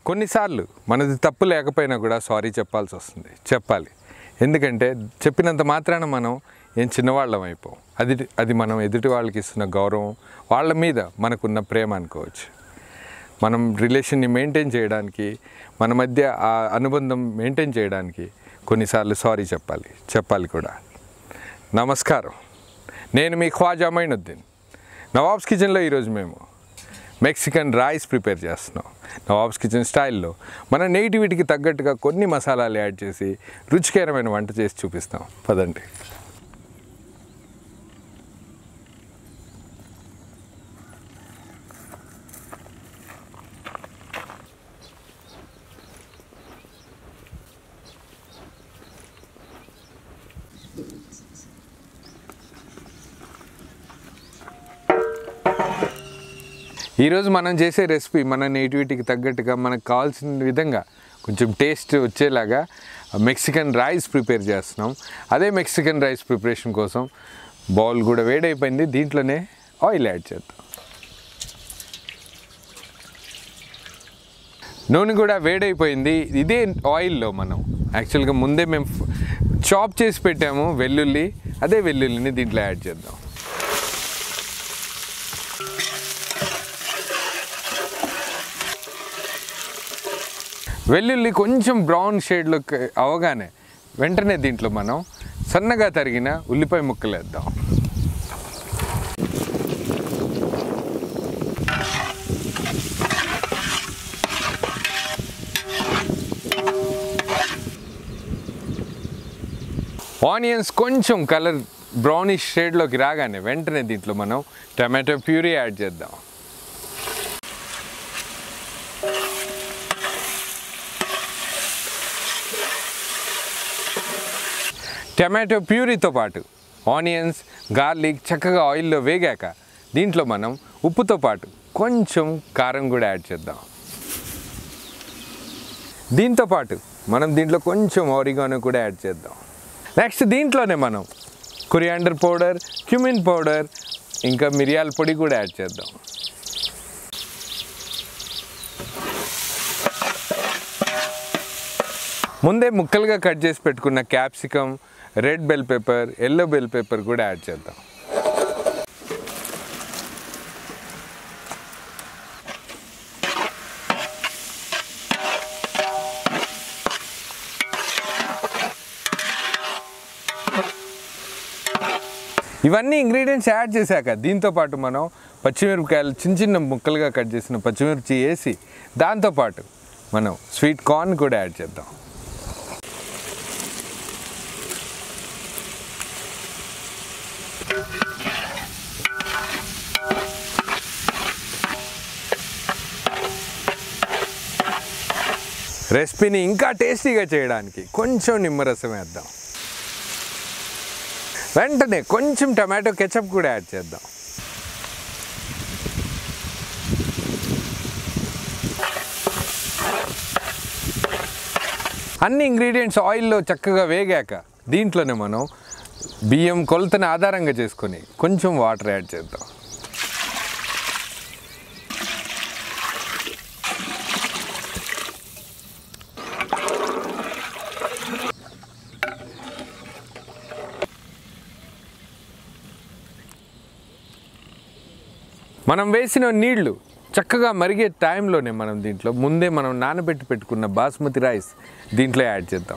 కొన్నిసార్లు మనది తప్పు లేకపోయినా కూడా సారీ చెప్పాల్సి వస్తుంది చెప్పాలి ఎందుకంటే చెప్పినంత మాత్రాన మనం ఏం చిన్నవాళ్ళం అయిపోం అది అది మనం ఎదుటి వాళ్ళకి ఇస్తున్న గౌరవం వాళ్ళ మీద మనకున్న ప్రేమ అనుకోవచ్చు మనం రిలేషన్ని మెయింటైన్ చేయడానికి మన మధ్య ఆ అనుబంధం మెయింటైన్ చేయడానికి కొన్నిసార్లు సారీ చెప్పాలి చెప్పాలి కూడా నమస్కారం నేను మీ ఖ్వాజా మైనుద్దీన్ నవాబ్స్ కిచెన్లో ఈరోజు మేము మెక్సికన్ రైస్ ప్రిపేర్ చేస్తున్నాం నవాబ్స్ కిచెన్ స్టైల్లో మన నేటివిటీకి తగ్గట్టుగా కొన్ని మసాలాలు యాడ్ చేసి రుచికరమైన వంట చేసి చూపిస్తాం పదండి ఈరోజు మనం చేసే రెసిపీ మన నేటివిటీకి తగ్గట్టుగా మనకు కావాల్సిన విధంగా కొంచెం టేస్ట్ వచ్చేలాగా మెక్సికన్ రైస్ ప్రిపేర్ చేస్తున్నాం అదే మెక్సికన్ రైస్ ప్రిపరేషన్ కోసం బౌల్ కూడా వేడైపోయింది దీంట్లోనే ఆయిల్ యాడ్ చేద్దాం నూనె కూడా వేడైపోయింది ఇదే ఆయిల్లో మనం యాక్చువల్గా ముందే మేము చాప్ చేసి పెట్టాము వెల్లుల్లి అదే వెల్లుల్లిని దీంట్లో యాడ్ చేద్దాం వెల్లుల్లి కొంచెం బ్రౌన్ షేడ్లోకి అవగానే వెంటనే దీంట్లో మనం సన్నగా తరిగిన ఉల్లిపాయ ముక్కలు వేద్దాం ఆనియన్స్ కొంచెం కలర్ బ్రౌనిష్ షేడ్లోకి రాగానే వెంటనే దీంట్లో మనం టమాటో ప్యూరీ యాడ్ చేద్దాం టమాటో ప్యూరీతో పాటు ఆనియన్స్ గార్లిక్ చక్కగా ఆయిల్లో వేగాక దీంట్లో మనం ఉప్పుతో పాటు కొంచెం కారం కూడా యాడ్ చేద్దాం దీంతో పాటు మనం దీంట్లో కొంచెం ఆరిగానో కూడా యాడ్ చేద్దాం నెక్స్ట్ దీంట్లోనే మనం కొరియాండర్ పౌడర్ క్యూమిన్ పౌడర్ ఇంకా మిరియాల పొడి కూడా యాడ్ చేద్దాం ముందే ముక్కలుగా కట్ చేసి పెట్టుకున్న capsicum red bell pepper yellow bell pepper కూడా యాడ్ చేద్దాం ఇవన్నీ ఇంగ్రీడియంట్స్ యాడ్ చేశాక దీంతో పాటు మనం పచ్చిమిరపకాయలు చిన్న చిన్న ముక్కలుగా కట్ చేసిన పచ్చిమిర్చి వేసి దాంతోపాటు మనం స్వీట్ కార్న్ కూడా యాడ్ చేద్దాం రెసిపీని ఇంకా టేస్టీగా చేయడానికి కొంచెం నిమ్మరసం వేద్దాం వెంటనే కొంచెం టమాటో కెచప్ కూడా యాడ్ చేద్దాం అన్ని ఇంగ్రీడియంట్స్ ఆయిల్లో చక్కగా వేగాక దీంట్లోనే మనం బియ్యం కొలతని ఆధారంగా చేసుకొని కొంచెం వాటర్ యాడ్ చేద్దాం మనం వేసిన నీళ్లు చక్కగా మరిగే టైంలోనే మనం దీంట్లో ముందే మనం నానబెట్టి పెట్టుకున్న బాస్మతి రైస్ దీంట్లో యాడ్ చేద్దాం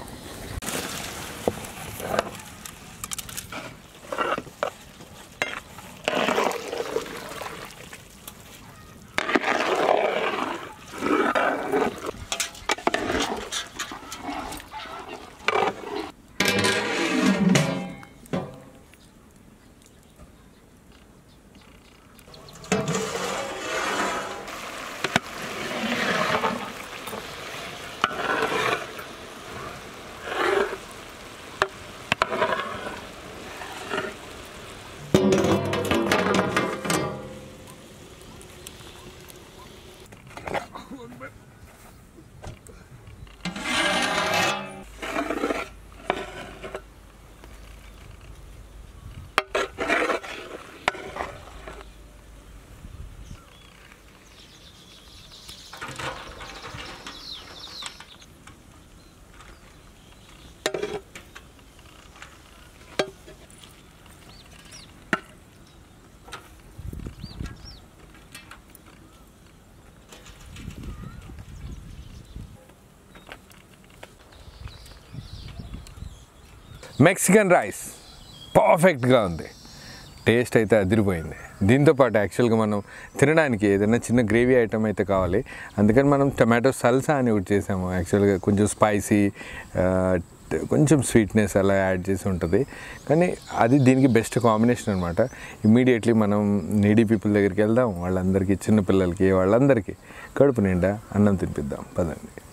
మెక్సికన్ రైస్ పర్ఫెక్ట్గా ఉంది టేస్ట్ అయితే అదిరిపోయింది దీంతోపాటు యాక్చువల్గా మనం తినడానికి ఏదైనా చిన్న గ్రేవీ ఐటమ్ అయితే కావాలి అందుకని మనం టమాటో సల్సా అని ఒకటి చేసాము యాక్చువల్గా కొంచెం స్పైసీ కొంచెం స్వీట్నెస్ అలా యాడ్ చేసి ఉంటుంది కానీ అది దీనికి బెస్ట్ కాంబినేషన్ అనమాట ఇమీడియట్లీ మనం నీడీ పీపుల్ దగ్గరికి వెళ్దాం వాళ్ళందరికీ చిన్న పిల్లలకి వాళ్ళందరికీ కడుపు నిండా అన్నం తినిపిద్దాం పదండి